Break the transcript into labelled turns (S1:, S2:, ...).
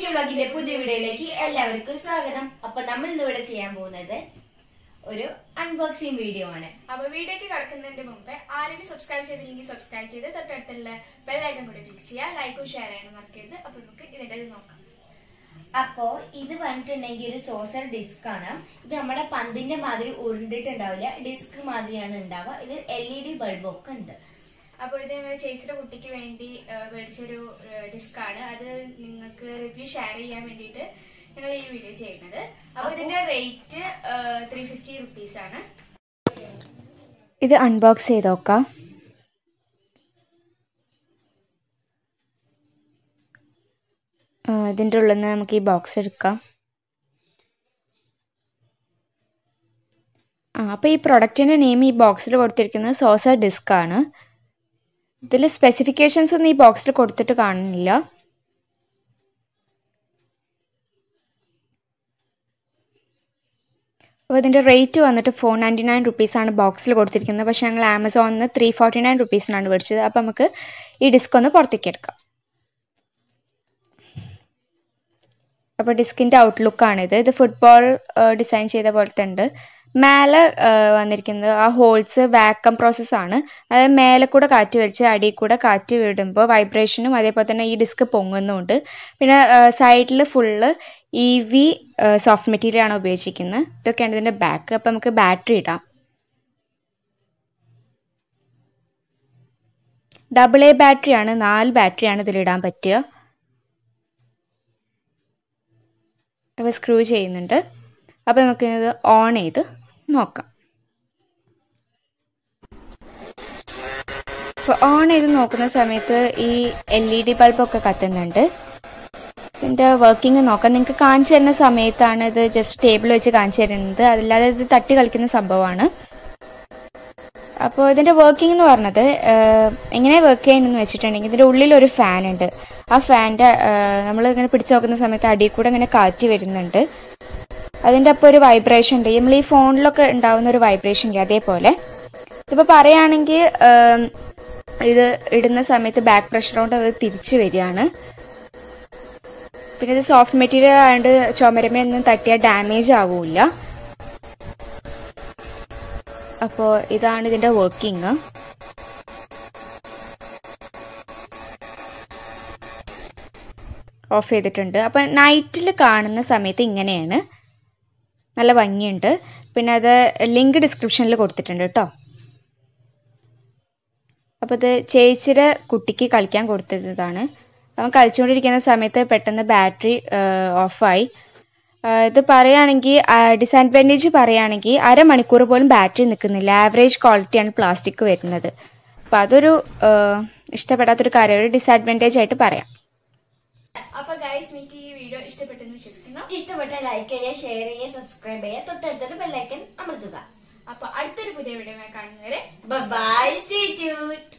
S1: വ്ളോഗിന്റെ പുതിയ വീഡിയോയിലേക്ക് എല്ലാവർക്കും സ്വാഗതം അപ്പൊ നമ്മൾ ഇന്ന് ഇവിടെ ചെയ്യാൻ പോകുന്നത് ഒരു അൺബോക്സിംഗ് വീഡിയോ ആണ്
S2: അപ്പൊ വീഡിയോക്ക് കടക്കുന്നതിന്റെ മുമ്പ് ആരെങ്കിലും സബ്സ്ക്രൈബ് ചെയ്തില്ലെങ്കിൽ സബ്സ്ക്രൈബ് ചെയ്ത് തൊട്ടടുത്തുള്ള ബെൽ ഐക്കൺ കൂടി ക്ലിക്ക് ചെയ്യുക ലൈക്കും ഷെയർ ചെയ്യാനും മറക്കരുത് അപ്പൊ നമുക്ക് ഇതിന്റെ ഇത് നോക്കാം
S1: അപ്പോ ഇത് പറഞ്ഞിട്ടുണ്ടെങ്കിൽ ഒരു സോസർ ഡിസ്ക് ആണ് ഇത് നമ്മുടെ പന്തിന്റെ മാതിരി ഉരുണ്ടിട്ടുണ്ടാവില്ല ഡിസ്ക് മാതിരിയാണ് ഉണ്ടാവുക ഇത് എൽ ഇ ഡി ബൾബൊക്കെ ഉണ്ട്
S2: അപ്പൊ ഇത് ഞങ്ങൾ ചേച്ചിയുടെ കുട്ടിക്ക് വേണ്ടി ആ, മേടിച്ചൊരു ഡിസ്ക് ആണ് അത് നിങ്ങൾക്ക് റിവ്യൂ ഷെയർ ചെയ്യാൻ വേണ്ടിയിട്ട് ഞങ്ങൾ ഈ വീഡിയോ ചെയ്യുന്നത് അപ്പൊ ഇതിന്റെ റേറ്റ് ത്രീ ഫിഫ്റ്റി റുപ്പീസ് ആണ്
S3: ഇത് അൺബോക്സ് ചെയ്ത് നോക്കാം ആ, ഇതിൻ്റെ ഉള്ളിൽ നിന്ന് നമുക്ക് ഈ ബോക്സ് എടുക്കാം ആ അപ്പോൾ ഈ പ്രൊഡക്റ്റിൻ്റെ നെയിം ഈ ബോക്സിൽ കൊടുത്തിരിക്കുന്നത് സോസർ ഡിസ്ക് ആണ് ഇതിൽ സ്പെസിഫിക്കേഷൻസ് ഒന്നും ഈ ബോക്സിൽ കൊടുത്തിട്ട് കാണുന്നില്ല അപ്പോൾ ഇതിൻ്റെ റേറ്റ് വന്നിട്ട് ഫോർ നയൻറ്റി നയൻ റുപ്പീസാണ് ബോക്സിൽ കൊടുത്തിരിക്കുന്നത് പക്ഷേ ഞങ്ങൾ ആമസോണിൽ നിന്ന് ത്രീ ഫോർട്ടി നയൻ റുപ്പീസിനാണ് മേടിച്ചത് അപ്പോൾ നമുക്ക് ഈ ഡിസ്ക് ഒന്ന് പുറത്തേക്ക് എടുക്കാം അപ്പോൾ ഡിസ്കിൻ്റെ ഔട്ട്ലുക്കാണിത് ഇത് ഫുട്ബോൾ ഡിസൈൻ ചെയ്ത പോലത്തെ ഉണ്ട് മേലെ ആ, വന്നിരിക്കുന്നത് ആ ഹോൾസ് വാക്കം പ്രോസസ്സാണ് അതായത് മേലെ കൂടെ കാറ്റ് വലിച്ച് അടിയിൽ കൂടെ കാറ്റ് വിടുമ്പോൾ വൈബ്രേഷനും അതേപോലെ തന്നെ ഈ ഡിസ്ക് പൊങ്ങുന്നുമുണ്ട് പിന്നെ സൈഡിൽ full E V soft material ആണ് ഉപയോഗിച്ചിരിക്കുന്നത് ഇതൊക്കെയാണ് ഇതിൻ്റെ ബാക്ക് അപ്പോൾ നമുക്ക് ബാറ്ററി ഇടാം ഡബിൾ എ ബാറ്ററിയാണ് നാല് ബാറ്ററിയാണ് ഇതിലിടാൻ പറ്റുക അപ്പോൾ സ്ക്രൂ ചെയ്യുന്നുണ്ട് അപ്പോൾ നമുക്ക് ഇത് ഓൺ ചെയ്ത് നോക്കാം അപ്പോൾ ഓൺ ചെയ്ത് നോക്കുന്ന സമയത്ത് ഈ എൽ ഇ ഡി ബൾബൊക്കെ കത്തുന്നുണ്ട് ഇതിൻ്റെ വർക്കിംഗ് നോക്കാം നിങ്ങൾക്ക് കാണിച്ചു തരുന്ന സമയത്താണ് ഇത് ജസ്റ്റ് ടേബിൾ വെച്ച് കാണിച്ചു തരുന്നത് അതല്ലാതെ ഇത് തട്ടി കളിക്കുന്ന സംഭവമാണ് അപ്പോൾ ഇതിൻ്റെ വർക്കിംഗ് എന്ന് പറഞ്ഞത് ആഹ്, എങ്ങനെ വർക്ക് ചെയ്യുന്നതെന്ന് വെച്ചിട്ടുണ്ടെങ്കിൽ ഇതിൻ്റെ ഉള്ളിൽ ഒരു ഫാൻ ഉണ്ട് ആ ഫാൻ്റെ നമ്മൾ ഇങ്ങനെ പിടിച്ചു നോക്കുന്ന സമയത്ത് അടിയിൽ കൂടെ ഇങ്ങനെ കാറ്റ് വരുന്നുണ്ട് അതിൻ്റെ അപ്പോൾ ഒരു വൈബ്രേഷൻ ഉണ്ട് നമ്മൾ ഈ ഫോണിലൊക്കെ ഉണ്ടാവുന്ന ഒരു വൈബ്രേഷൻ ഇല്ലേ അതേപോലെ ഇതിപ്പോൾ പറയുകയാണെങ്കിൽ ആം, ഇത് ഇടുന്ന സമയത്ത് ബാക്ക് പ്രഷർ കൊണ്ട് അത് തിരിച്ചു വരികയാണ് പിന്നെ ഇത് സോഫ്റ്റ് മെറ്റീരിയൽ ആയതുകൊണ്ട് ചുമരമേ ഒന്നും തട്ടിയാൽ ഡാമേജ് ആവില്ല അപ്പോൾ ഇതാണ് ഇതിൻ്റെ വർക്കിംഗ് ഓഫ് ചെയ്തിട്ടുണ്ട് അപ്പം നൈറ്റിൽ കാണുന്ന സമയത്ത് ഇങ്ങനെയാണ് നല്ല ഭംഗിയുണ്ട് പിന്നെ അത് ലിങ്ക് ഡിസ്ക്രിപ്ഷനിൽ കൊടുത്തിട്ടുണ്ട് കേട്ടോ അപ്പോൾ ഇത് ചേച്ചിയുടെ കുട്ടിക്ക് കളിക്കാൻ കൊടുത്തതാണ് അവൻ കളിച്ചുകൊണ്ടിരിക്കുന്ന സമയത്ത് പെട്ടെന്ന് ബാറ്ററി ഓഫായി ഇത് പറയുകയാണെങ്കിൽ ഡിസഡ്വാൻറ്റേജ് പറയുകയാണെങ്കിൽ അരമണിക്കൂർ പോലും ബാറ്ററി നിൽക്കുന്നില്ല ആവറേജ് ക്വാളിറ്റിയാണ് പ്ലാസ്റ്റിക് വരുന്നത് അപ്പോൾ അതൊരു ആ, ഇഷ്ടപ്പെടാത്തൊരു കാര്യം ഒരു ഡിസഡ്വാൻറ്റേജ് ആയിട്ട് പറയാം
S2: അപ്പൊ ഗൈസ് നിങ്ങൾക്ക് ഈ വീഡിയോ ഇഷ്ടപ്പെട്ടെന്ന് വിശ്വസിക്കുന്നു
S1: ഇഷ്ടപ്പെട്ട ലൈക്ക് ചെയ്യുക ഷെയർ ചെയ്യുക സബ്സ്ക്രൈബ് ചെയ്യുക തൊട്ടടുത്തൊരു ബെല്ലൈക്കൻ അമർത്തുക
S2: അപ്പൊ അടുത്തൊരു പുതിയ വീഡിയോ കാണുന്നവരെ
S1: ബൈ സ്റ്റേ ട്യൂട്ട്